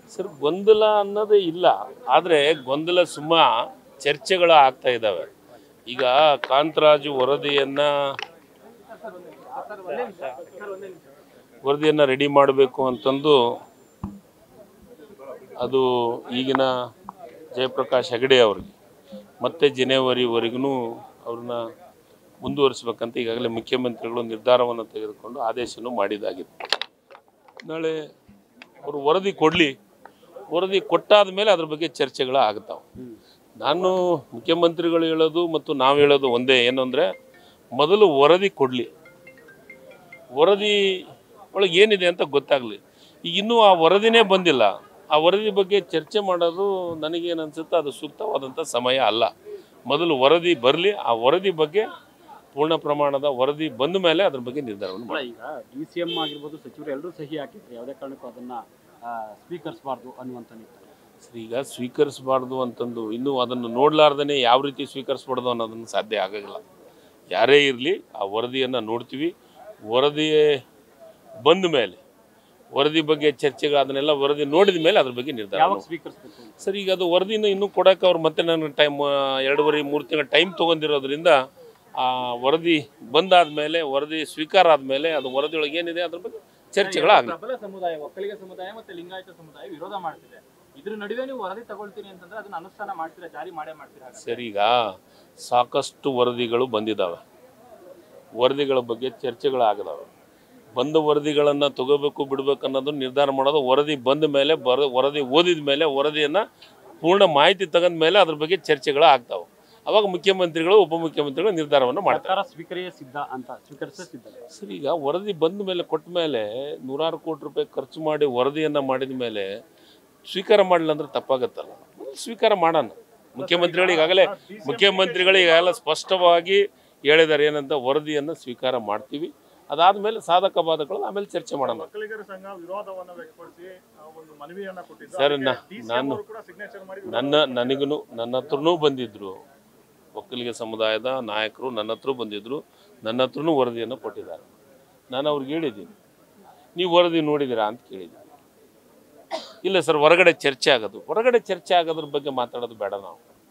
Sir ಗೊಂದಲ ಅನ್ನೋದೇ ಇಲ್ಲ ಆದರೆ ಗೊಂದಲ ಸುಮ್ಮ ಚರ್ಚೆಗಳು ಆಗ್ತಾ ಇದ್ದಾವೆ ಈಗ ಕಾಂತರಾಜು ವರದಿಯನ್ನ ವರದಿಯನ್ನ ರೆಡಿ ಮಾಡಬೇಕು ಅಂತಂದು ಅದು ಈಗಿನ ಜಯಪ್ರಕಾಶ್ ಹೆಗಡೆ ಅವ್ರಿಗೆ ಮತ್ತೆ ಜನವರಿವರೆಗೂ ಅವ್ರನ್ನ ಮುಂದುವರಿಸ್ಬೇಕಂತ ಈಗಾಗಲೇ ಮುಖ್ಯಮಂತ್ರಿಗಳು ನಿರ್ಧಾರವನ್ನು ತೆಗೆದುಕೊಂಡು ಆದೇಶನೂ ಮಾಡಿದಾಗಿದೆ ನಾಳೆ ಅವರು ವರದಿ ಕೊಡಲಿ ವರದಿ ಕೊಟ್ಟಾದ ಮೇಲೆ ಅದ್ರ ಬಗ್ಗೆ ಚರ್ಚೆಗಳು ಆಗ್ತಾವೆ ನಾನು ಮುಖ್ಯಮಂತ್ರಿಗಳು ಹೇಳೋದು ಮತ್ತು ನಾವು ಹೇಳೋದು ಒಂದೇ ಏನು ಅಂದರೆ ಮೊದಲು ವರದಿ ಕೊಡಲಿ ವರದಿ ಒಳಗೆ ಏನಿದೆ ಅಂತ ಗೊತ್ತಾಗಲಿ ಈಗ ಇನ್ನೂ ಆ ವರದಿನೇ ಬಂದಿಲ್ಲ ಆ ವರದಿ ಬಗ್ಗೆ ಚರ್ಚೆ ಮಾಡೋದು ನನಗೇನು ಅನ್ಸುತ್ತೆ ಅದು ಸೂಕ್ತವಾದಂಥ ಸಮಯ ಅಲ್ಲ ಮೊದಲು ವರದಿ ಬರಲಿ ಆ ವರದಿ ಬಗ್ಗೆ ಪೂರ್ಣ ಪ್ರಮಾಣದ ವರದಿ ಬಂದ ಮೇಲೆ ಅದ್ರ ಬಗ್ಗೆ ನಿರ್ಧಾರವನ್ನು ಮಾಡಿ ಈಗ ಡಿ ಸಿ ಎಂ ಆಗಿರ್ಬೋದು ಸಚಿವರು ಎಲ್ಲರೂ ಸಹಿ ಹಾಕಿದ್ರು ಯಾವುದೇ ಕಾರಣಕ್ಕೂ ಅದನ್ನ ಆ, ಸ್ವೀಕರಿಸಬಾರ್ದು ಅನ್ನುವಂಥ ನಿಟ್ಟಿನಲ್ಲಿ ಸರಿ, ಈಗ ಸ್ವೀಕರಿಸಬಾರ್ದು ಅಂತಂದು ಇನ್ನೂ ಅದನ್ನು ನೋಡ್ಲಾರ್ದೇ ಯಾವ ರೀತಿ ಸ್ವೀಕರಿಸ್ಬಾರ್ದು ಅನ್ನೋದನ್ನು ಸಾಧ್ಯ ಆಗೋಲ್ಲ ಯಾರೇ ಇರಲಿ ಆ ವರದಿಯನ್ನು ನೋಡ್ತೀವಿ ವರದಿ ಬಂದ ಮೇಲೆ ವರದಿ ಬಗ್ಗೆ ಚರ್ಚೆಗಳದನ್ನೆಲ್ಲ ವರದಿ ನೋಡಿದ ಮೇಲೆ ಅದ್ರ ಬಗ್ಗೆ ನಿರ್ಧಾರ ಯಾವಾಗ ಮಾಡಿ. ಸ್ವೀಕರಿಸಬೇಕು ಸರ್ ಈಗ ಅದು ವರದಿನ ಇನ್ನೂ ಕೊಡೋಕೆ ಅವ್ರು ಮತ್ತೆ ನನಗೆ ಟೈಮ್ ಎರಡೂವರೆ ಮೂರು ತಿಂಗಳ ಟೈಮ್ ತೊಗೊಂಡಿರೋದ್ರಿಂದ ಆ ವರದಿ ಬಂದಾದ ಮೇಲೆ ವರದಿ ಸ್ವೀಕಾರ ಆದಮೇಲೆ ಅದು ವರದಿಯೊಳಗೆ ಏನಿದೆ ಅದ್ರ ಬಗ್ಗೆ ಚರ್ಚೆಗಳಾಗಲಿ ಪ್ರಬಲ ಸಮುದಾಯ ಒಕ್ಕಲಿಗ ಸಮುದಾಯ ಮತ್ತೆ ಲಿಂಗಾಯತ ಸಮುದಾಯ ವಿರೋಧ ಮಾಡ್ತಿದೆ ಇದ್ರ ನಡುವೆ ನೀವು ವರದಿ ತಗೊಳ್ತೀರಿ ಅಂತಂದ್ರೆ ಅದನ್ನ ಅನುಷ್ಠಾನ ಮಾಡ್ತೀರಾ ಜಾರಿ ಮಾಡೇ ಮಾಡ್ತೀರಾ ಹಾಗಾದ್ರೆ? ಸರಿ ಈಗ ಸಾಕಷ್ಟು ವರದಿಗಳು ಬಂದಿದ್ದಾವೆ ವರದಿಗಳ ಬಗ್ಗೆ ಚರ್ಚೆಗಳಾಗದಾವೆ ಬಂದ ವರದಿಗಳನ್ನು ತಗೋಬೇಕು ಬಿಡಬೇಕು ಅನ್ನೋದು ನಿರ್ಧಾರ ಮಾಡೋದು ವರದಿ ಬಂದ ಮೇಲೆ ಬರ ವರದಿ ಓದಿದ ಮೇಲೆ ವರದಿಯನ್ನು ಪೂರ್ಣ ಮಾಹಿತಿ ತಗೊಂಡ ಮೇಲೆ ಅದ್ರ ಬಗ್ಗೆ ಚರ್ಚೆಗಳು ಆಗ್ತಾವೆ ಅವಾಗ ಮುಖ್ಯಮಂತ್ರಿಗಳು ಉಪಮುಖ್ಯಮಂತ್ರಿಗಳು ನಿರ್ಧಾರವನ್ನು ಮಾಡ್ತಾರೆ ಸರ್ಕಾರ ಸ್ವೀಕರಿಯೇ ಸಿದ್ಧ ಅಂತ ಸ್ವೀಕರಿಸೇ ಸಿದ್ಧ ಸರಿ ಈಗ ವರದಿ ಬಂದ ಮೇಲೆ ಕೊಟ್ಟ ಮೇಲೆ ನೂರಾರು ಕೋಟಿ ರೂಪಾಯಿ ಖರ್ಚು ಮಾಡಿ ವರದಿಯನ್ನು ಮಾಡಿದ ಮೇಲೆ ಸ್ವೀಕಾರ ಮಾಡಲಿಲ್ಲ ಅಂದ್ರೆ ತಪ್ಪಾಗತ್ತಲ್ಲ ಸ್ವೀಕಾರ ಮಾಡೋಣ ಮುಖ್ಯಮಂತ್ರಿಗಳು ಈಗಾಗಲೇ ಮುಖ್ಯಮಂತ್ರಿಗಳು ಈಗಾಗಲೇ ಸ್ಪಷ್ಟವಾಗಿ ಹೇಳಿದ್ದಾರೆ ಏನಂತ ವರದಿಯನ್ನು ಸ್ವೀಕಾರ ಮಾಡ್ತೀವಿ ಅದಾದ್ಮೇಲೆ ಸಾಧಕ ಬಾಧಕಗಳು ಆಮೇಲೆ ಚರ್ಚೆ ಮಾಡೋಣ ಒಕ್ಕಲಿಗರ ಸಂಘ ವಿರೋಧವನ್ನ ವ್ಯಕ್ತಪಡಿಸಿ ಆ, ಒಂದು ಮನವಿಯನ್ನ ಕೊಟ್ಟಿದ್ದು ಸರ್, ಅದಕ್ಕೆ ನಾ- DCM ನಾನು- ಅವರು ಕೂಡ ಸಿಗ್ನೇಚರ್ ಮಾಡಿ ನನ್ನ ನನಗೂ ನನ್ನ ಹತ್ರನೂ ಬಂದಿದ್ದರು ಒಕ್ಕಲಿಗ ಸಮುದಾಯದ ನಾಯಕರು ನನ್ನ ಹತ್ರ ಬಂದಿದ್ದರು ನನ್ನ ಹತ್ರನೂ ವರದಿಯನ್ನು ಕೊಟ್ಟಿದ್ದಾರೆ ನಾನು ಅವ್ರಿಗೆ ಹೇಳಿದ್ದೀನಿ ನೀವು ವರದಿ ನೋಡಿದ್ದೀರಾ ಅಂತ ಕೇಳಿದ್ದೀನಿ ಇಲ್ಲ ಸರ್ ಹೊರಗಡೆ ಚರ್ಚೆ ಆಗೋದು ಹೊರಗಡೆ ಚರ್ಚೆ ಆಗೋದ್ರ ಬಗ್ಗೆ ಮಾತಾಡೋದು ಬೇಡ ನಾವು